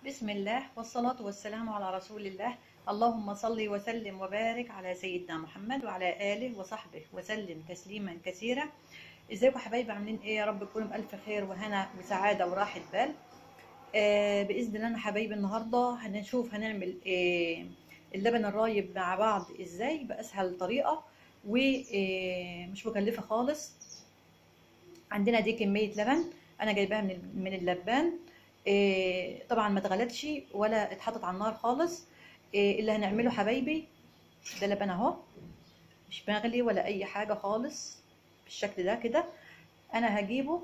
بسم الله والصلاة والسلام على رسول الله اللهم صل وسلم وبارك على سيدنا محمد وعلى آله وصحبه وسلم تسليما كثيرا ازيكم حبايبي عاملين ايه يا رب تكونوا بألف خير وهنا وسعادة وراحة بال آه بإذن الله أنا حبايبي النهاردة هنشوف هنعمل آه اللبن الرايب مع بعض ازاي بأسهل طريقة ومش مكلفة خالص عندنا دي كمية لبن أنا جايباها من من اللبان إيه طبعا ما اتغلتش ولا اتحطت على النار خالص إيه اللي هنعمله حبايبي ده لبن اهو مش مغلي ولا اي حاجه خالص بالشكل ده كده انا هجيبه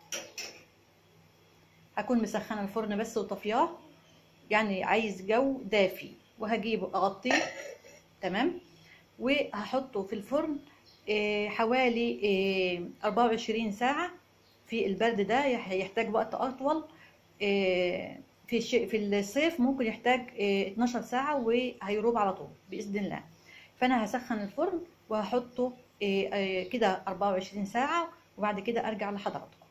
هكون مسخنه الفرن بس وطفياه يعني عايز جو دافي وهجيبه اغطيه تمام وهحطه في الفرن إيه حوالي إيه 24 ساعه في البرد ده هيحتاج وقت اطول في في الصيف ممكن يحتاج 12 ساعة وهيروب على طول بإذن الله فأنا هسخن الفرن وهحطه كده 24 ساعة وبعد كده أرجع لحضراتكم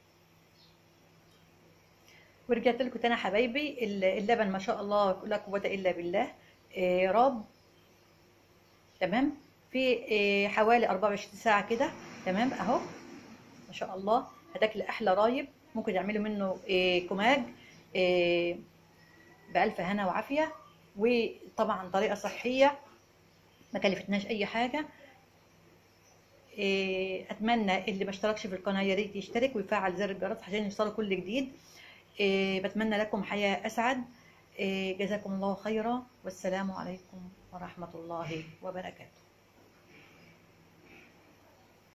ورجعت لكم تاني حبايبي اللبن ما شاء الله لا قوة إلا بالله راب تمام في حوالي 24 ساعة كده تمام أهو ما شاء الله هتاكل أحلى رايب ممكن يعملوا منه كماج بألف هنا وعافية وطبعا طريقة صحية ما كلفتناش أي حاجة أتمنى اللي ما اشتركش في القناة يا ريت يشترك ويفعل زر الجرس عشان يوصله كل جديد بتمنى لكم حياة أسعد جزاكم الله خيرا والسلام عليكم ورحمة الله وبركاته